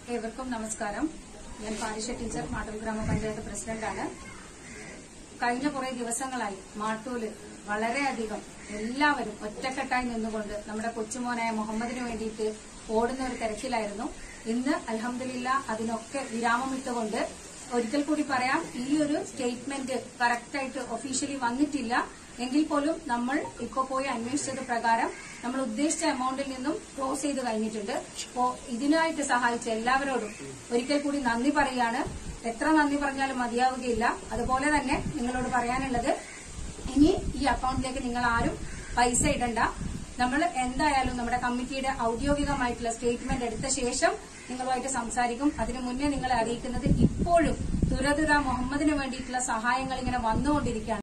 ഏവർക്കും നമസ്കാരം ഞാൻ പാരിഷ ടീച്ചർ മാട്ടൂൽ ഗ്രാമപഞ്ചായത്ത് പ്രസിഡന്റാണ് കഴിഞ്ഞ കുറെ ദിവസങ്ങളായി മാട്ടൂല് വളരെയധികം എല്ലാവരും ഒറ്റക്കെട്ടായി നിന്നുകൊണ്ട് നമ്മുടെ കൊച്ചുമോനായ മുഹമ്മദിന് വേണ്ടിയിട്ട് ഓടുന്ന ഒരു തിരക്കിലായിരുന്നു ഇന്ന് അലഹമില്ല അതിനൊക്കെ വിരാമമിട്ടുകൊണ്ട് ഒരിക്കൽ കൂടി പറയാം ഈ ഒരു സ്റ്റേറ്റ്മെന്റ് കറക്റ്റായിട്ട് ഒഫീഷ്യലി വന്നിട്ടില്ല എങ്കിൽ പോലും നമ്മൾ ഇപ്പൊ പോയി അന്വേഷിച്ചത് പ്രകാരം നമ്മൾ ഉദ്ദേശിച്ച എമൗണ്ടിൽ നിന്നും ക്ലോസ് ചെയ്ത് കഴിഞ്ഞിട്ടുണ്ട് അപ്പോ ഇതിനായിട്ട് സഹായിച്ച എല്ലാവരോടും ഒരിക്കൽ കൂടി നന്ദി പറയാണ് എത്ര നന്ദി പറഞ്ഞാലും മതിയാവുകയില്ല അതുപോലെ തന്നെ നിങ്ങളോട് പറയാനുള്ളത് ഇനി ഈ അക്കൗണ്ടിലേക്ക് നിങ്ങൾ ആരും പൈസ ഇടണ്ട നമ്മൾ എന്തായാലും നമ്മുടെ കമ്മിറ്റിയുടെ ഔദ്യോഗികമായിട്ടുള്ള സ്റ്റേറ്റ്മെന്റ് എടുത്ത ശേഷം നിങ്ങളുമായിട്ട് സംസാരിക്കും അതിനു മുന്നേ നിങ്ങളെ അറിയിക്കുന്നത് ഇപ്പോഴും തുരതുര മുഹമ്മദിന് വേണ്ടിയിട്ടുള്ള സഹായങ്ങൾ ഇങ്ങനെ വന്നുകൊണ്ടിരിക്കുകയാണ്